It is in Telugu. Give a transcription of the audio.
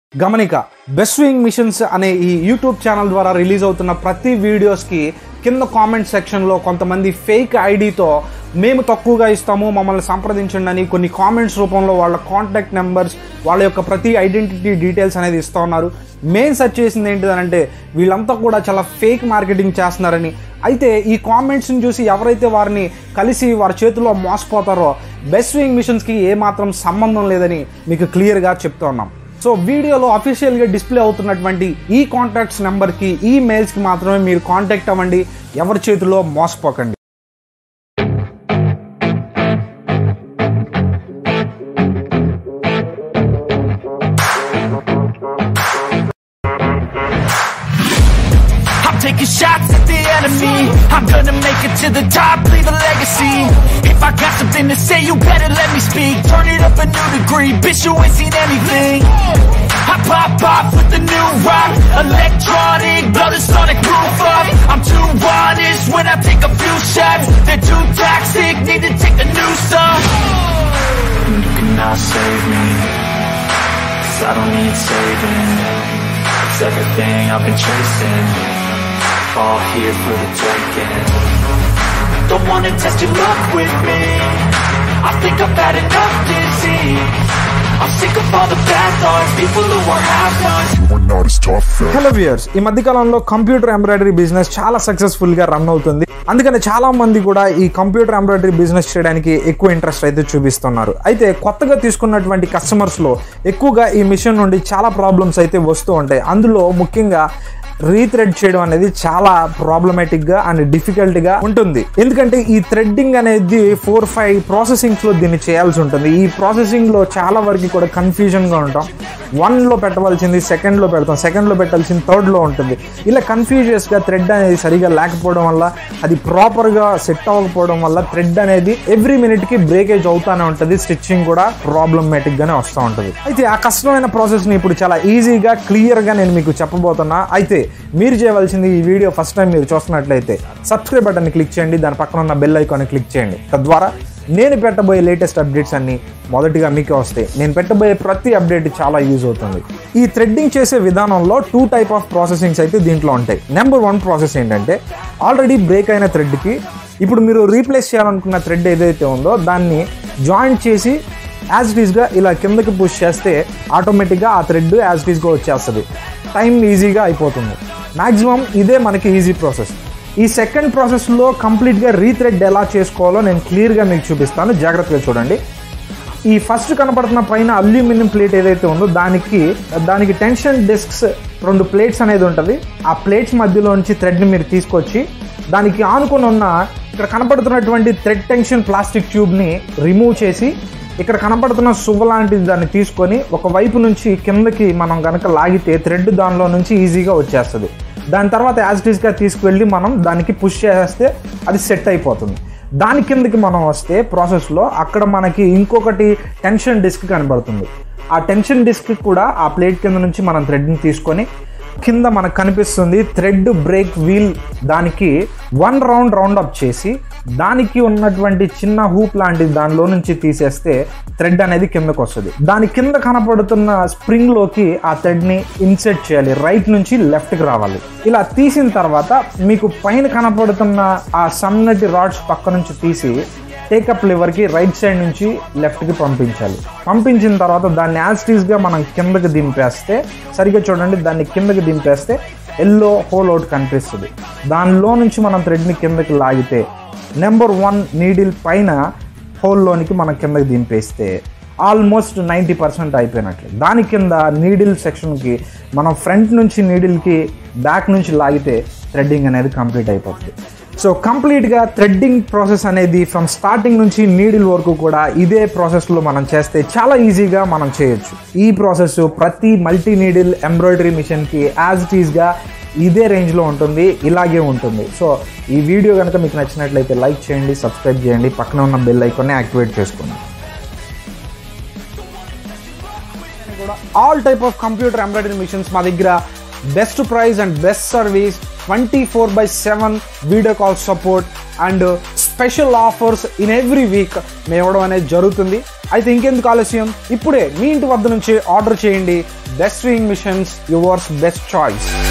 గమనిక బెస్ట్ స్వింగ్ మిషన్స్ అనే ఈ యూట్యూబ్ ఛానల్ ద్వారా రిలీజ్ అవుతున్న ప్రతి వీడియోస్కి కింద కామెంట్ సెక్షన్లో కొంతమంది ఫేక్ ఐడితో మేము తక్కువగా ఇస్తాము మమ్మల్ని సంప్రదించండి అని కొన్ని కామెంట్స్ రూపంలో వాళ్ళ కాంటాక్ట్ నెంబర్స్ వాళ్ళ యొక్క ప్రతి ఐడెంటిటీ డీటెయిల్స్ అనేది ఇస్తూ ఉన్నారు మెయిన్ సెర్చ్ చేసింది ఏంటిదనంటే వీళ్ళంతా కూడా చాలా ఫేక్ మార్కెటింగ్ చేస్తున్నారని అయితే ఈ కామెంట్స్ని చూసి ఎవరైతే వారిని కలిసి వారి చేతిలో మోసపోతారో బెస్ట్ స్వింగ్ మిషన్స్కి ఏమాత్రం సంబంధం లేదని మీకు క్లియర్గా చెప్తా ఉన్నాం సో వీడియోలో అఫీషియల్గా డిస్ప్లే అవుతున్నటువంటి ఈ కాంటాక్ట్స్ నెంబర్కి ఈ మెయిల్స్కి మాత్రమే మీరు కాంటాక్ట్ అవ్వండి ఎవరి చేతిలో మోసపోకండి I'm taking shots at the enemy I'm gonna make it to the top, leave a legacy If I got something to say, you better let me speak Turn it up a new degree, bitch you ain't seen anything I pop off with the new rock Electronic, blow the sonic roof up I'm too honest when I take a few shots They're too toxic, need to take a new song You cannot save me Cause I don't need saving It's everything I've been chasing All here for the taking Don't wanna test your luck with me I think I've had enough disease I'm sick of all the bad thoughts People who are half-nots You are not as tough as hello viewers ఈ మధ్య కాలంలో కంప్యూటర్ ఎంబ్రాయిడరీ బిజినెస్ చాలా సక్సెస్ఫుల్ గా రన్ అవుతుంది అందుకని చాలా మంది కూడా ఈ కంప్యూటర్ ఎంబ్రాయిడరీ బిజినెస్ చేయడానికి ఎక్కువ ఇంట్రెస్ట్ అయితే చూపిస్తున్నారు అయితే కొత్తగా తీసుకున్నటువంటి కస్టమర్స్ లో ఎక్కువగా ఈ మిషన్ నుండి చాలా ప్రాబ్లమ్స్ అయితే వస్తూ ఉంటాయి అందులో ముఖ్యంగా రీథ్రెడ్ చేయడం అనేది చాలా ప్రాబ్లమేటిక్ గా అండ్ డిఫికల్ట్ గా ఉంటుంది ఎందుకంటే ఈ థ్రెడ్డింగ్ అనేది ఫోర్ ఫైవ్ ప్రాసెసింగ్స్ లో దీన్ని చేయాల్సి ఉంటుంది ఈ ప్రాసెసింగ్ లో చాలా వరకు కూడా కన్ఫ్యూజన్ గా ఉంటాం వన్ లో పెట్టవలసింది సెకండ్ లో పెడతాం సెకండ్ లో పెట్టాల్సింది థర్డ్ లో ఉంటుంది ఇలా కన్ఫ్యూజియస్ గా థ్రెడ్ అనేది సరిగా లేకపోవడం వల్ల అది ప్రాపర్ గా సెట్ అవ్వకపోవడం వల్ల థ్రెడ్ అనేది ఎవ్రీ మినిట్ కి బ్రేకేజ్ అవుతానే ఉంటుంది స్టిచ్చింగ్ కూడా ప్రాబ్లమేటిక్ గానే వస్తూ ఉంటుంది అయితే ఆ కష్టమైన ప్రాసెస్ ని ఇప్పుడు చాలా ఈజీగా క్లియర్ గా నేను మీకు చెప్పబోతున్నా అయితే మీరు చేయవలసింది ఈ వీడియో ఫస్ట్ టైం మీరు చూస్తున్నట్లయితే సబ్స్క్రైబ్ బటన్ క్లిక్ చేయండి దాని పక్కన ఉన్న బెల్ ఐకాన్ క్లిక్ చేయండి తద్వారా నేను పెట్టబోయే లేటెస్ట్ అప్డేట్స్ అన్ని మొదటిగా మీకే వస్తాయి నేను పెట్టబోయే ప్రతి అప్డేట్ చాలా యూజ్ అవుతుంది ఈ థ్రెడ్డింగ్ చేసే విధానంలో టూ టైప్ ఆఫ్ ప్రాసెసింగ్స్ అయితే దీంట్లో ఉంటాయి నెంబర్ వన్ ప్రాసెస్ ఏంటంటే ఆల్రెడీ బ్రేక్ అయిన థ్రెడ్కి ఇప్పుడు మీరు రీప్లేస్ చేయాలనుకున్న థ్రెడ్ ఏదైతే ఉందో దాన్ని జాయింట్ చేసి యాజ్ ఇట్ ఈస్గా ఇలా కిందకి పుష్ చేస్తే ఆటోమేటిక్గా ఆ థ్రెడ్ యాజ్ ఇట్ ఈస్గా వచ్చేస్తుంది టైం ఈజీగా అయిపోతుంది మ్యాక్సిమం ఇదే మనకి ఈజీ ప్రాసెస్ ఈ సెకండ్ ప్రాసెస్లో కంప్లీట్గా రీథ్రెడ్ ఎలా చేసుకోవాలో నేను క్లియర్గా మీకు చూపిస్తాను జాగ్రత్తగా చూడండి ఈ ఫస్ట్ కనపడుతున్న పైన అల్యూమినియం ప్లేట్ ఏదైతే ఉందో దానికి దానికి టెన్షన్ డిస్క్స్ రెండు ప్లేట్స్ అనేది ఉంటుంది ఆ ప్లేట్స్ మధ్యలోంచి థ్రెడ్ని మీరు తీసుకొచ్చి దానికి ఆనుకొని ఉన్న ఇక్కడ కనపడుతున్నటువంటి థ్రెడ్ టెన్షన్ ప్లాస్టిక్ ట్యూబ్ని రిమూవ్ చేసి ఇక్కడ కనపడుతున్న సువ్వ లాంటిది దాన్ని తీసుకొని ఒక వైపు నుంచి కిందకి మనం కనుక లాగితే థ్రెడ్ దానిలో నుంచి ఈజీగా వచ్చేస్తుంది దాని తర్వాత యాజ్ ఇట్ ఈస్గా తీసుకువెళ్ళి మనం దానికి పుష్ చేస్తే అది సెట్ అయిపోతుంది దాని కిందకి మనం వస్తే ప్రాసెస్లో అక్కడ మనకి ఇంకొకటి టెన్షన్ డిస్క్ కనబడుతుంది ఆ టెన్షన్ డిస్క్ కూడా ఆ ప్లేట్ కింద నుంచి మనం థ్రెడ్ని తీసుకొని కింద మనకు కనిపిస్తుంది థ్రెడ్ బ్రేక్ వీల్ దానికి వన్ రౌండ్ రౌండ్ అప్ చేసి దానికి ఉన్నటువంటి చిన్న హూప్ లాంటి దానిలో నుంచి తీసేస్తే థ్రెడ్ అనేది కిందకు వస్తుంది దాని కింద కనపడుతున్న స్ప్రింగ్ లోకి ఆ థ్రెడ్ ని ఇన్సెట్ చేయాలి రైట్ నుంచి లెఫ్ట్ కి రావాలి ఇలా తీసిన తర్వాత మీకు పైన కనపడుతున్న ఆ సన్నటి రాడ్స్ పక్క నుంచి తీసి టేకప్ లివర్కి రైట్ సైడ్ నుంచి లెఫ్ట్కి పంపించాలి పంపించిన తర్వాత దాన్ని యాజ్ గా మనం కిందకి దింపేస్తే సరిగ్గా చూడండి దాన్ని కిందకి దింపేస్తే ఎల్లో హోల్ అవుట్ కనిపిస్తుంది దానిలో నుంచి మనం థ్రెడ్ని కిందకి లాగితే నెంబర్ వన్ నీడిల్ పైన హోల్లోనికి మనం కిందకి దింపేస్తే ఆల్మోస్ట్ నైంటీ పర్సెంట్ అయిపోయినట్లు దాని కింద నీడిల్ సెక్షన్కి మనం ఫ్రంట్ నుంచి నీడిల్కి బ్యాక్ నుంచి లాగితే థ్రెడ్డింగ్ అనేది కంప్లీట్ అయిపోతుంది సో కంప్లీట్గా థ్రెడ్డింగ్ ప్రాసెస్ అనేది ఫ్రమ్ స్టార్టింగ్ నుంచి నీడిల్ వరకు కూడా ఇదే ప్రాసెస్లో మనం చేస్తే చాలా ఈజీగా మనం చేయొచ్చు ఈ ప్రాసెస్ ప్రతి మల్టీ నీడిల్ ఎంబ్రాయిడరీ మిషన్కి యాజ్ ఇట్ ఈస్గా ఇదే రేంజ్లో ఉంటుంది ఇలాగే ఉంటుంది సో ఈ వీడియో కనుక మీకు నచ్చినట్లయితే లైక్ చేయండి సబ్స్క్రైబ్ చేయండి పక్కన ఉన్న బెల్ ఐకాన్ని యాక్టివేట్ చేసుకోండి all type of computer embroidery machines మా దగ్గర best price and best service twenty four by seven video call support and special offers in every week మేము ఇవ్వడం అనేది జరుగుతుంది అయితే ఇంకెందుకు ఆలస్యం ఇప్పుడే మీ ఇంటి వద్ద నుంచి ఆర్డర్ చేయండి best sewing machines yours best choice